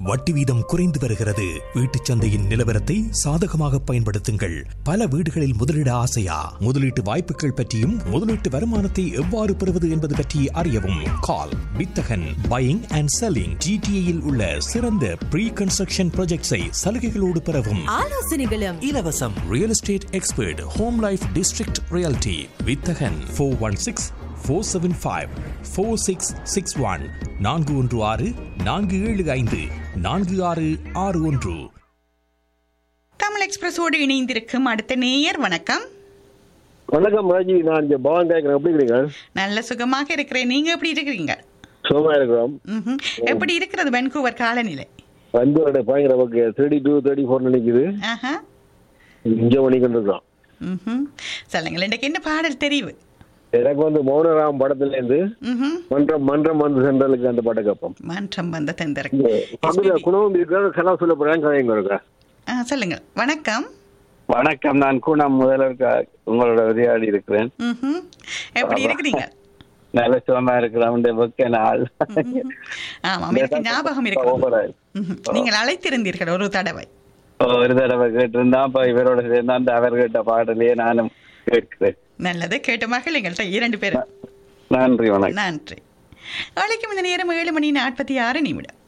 வட்டி வீதம் குறைந்து வருகிறது வீட்டுச் சந்தையின் நிலவரத்தை சாதகமாக பயன்படுத்துங்கள் பல வீடுகளில் முதலீட ஆசையா முதலீட்டு வாய்ப்புகள் பற்றியும் முதலீட்டு வருமானத்தை எவ்வாறு பெறுவது என்பது பற்றி அறியவும் கால் வித்தகன் பையிங் அண்ட் செல்லிங் ஜிடிஏயில் உள்ள சிறந்த ப்ரீ கன்ஸ்ட்ரக்ஷன் ப்ராஜெக்ட்ஸை சலுகைகளோடு பெறவும் ஆலோசனைகளும் இலவசம் real estate expert home life district reality வித்தகன் four one six four seven five four six six one நான்கு ஒன்று ஆறு நான்கு ஏழு ஐந்து நான்கு ஆறு ஆறு ஒன்று தமிழ் எக்ஸ்பிரஸோடு இணைந்திருக்கும் அடுத்த நேயர் வணக்கம் வணக்கம் ராஜி நான் இங்க பவான் கேட்கிறேன் எப்படி இருக்கிறீங்க நல்ல சுகமாக இருக்கிறேன் நீங்க எப்படி இருக்கிறீங்க சுகமா இருக்கிறோம் ம்ஹும். எப்படி இருக்கிறது வென்கூவர் காலநிலை வந்து பயங்கர okay thirty two thirty four நினைக்குது ஆஹா இங்க பண்ணிக்கிட்டு இருக்கோம் ம்ஹும். சொல்லுங்கள் இன்றைக்கு என்ன பாடல் தெரிவு எனக்கு வந்து மௌனராம் படத்துல இருந்து ம்ஹும். மன்றம் மன்றம் வந்து சென்றலுக்கு அந்த பாட்டை கேட்போம் மாற்றம் வந்த தந்தருக்கு பக்கத்துல குணவும் இருக்கிற செலவு சொல்ல போறேன் கதைங்க இருக்கா ஆ, சொல்லுங்கள் வணக்கம் வணக்கம் நான் கூணம் முதல்வர் க- உங்களோட உரையாடி இருக்கிறேன் ம்ஹும். எப்படி இருக்கிறீங்க நல்ல சுகமா இருக்கிறோம் இந்த வெக்க நாள் ஆமாம் எனக்கு ஞாபகம் இருக்கிறது ம்ஹும். நீங்கள் அழைத்திருந்தீர்கள் ஒரு தடவை ஒரு தடவை கேட்டிருந்தா இப்ப இவரோட சேர்ந்து அந்த அவர் கேட்ட பாடலையே நானும் கேட்கிறேன் நல்லது கேட்டு மகிழுங்கள் இரண்டு பேரும் நன்றி வணக்கம் நன்றி நாளைக்கும் இந்த நேரம் ஏழு மணி நாற்பத்தி ஆறு நிமிடம்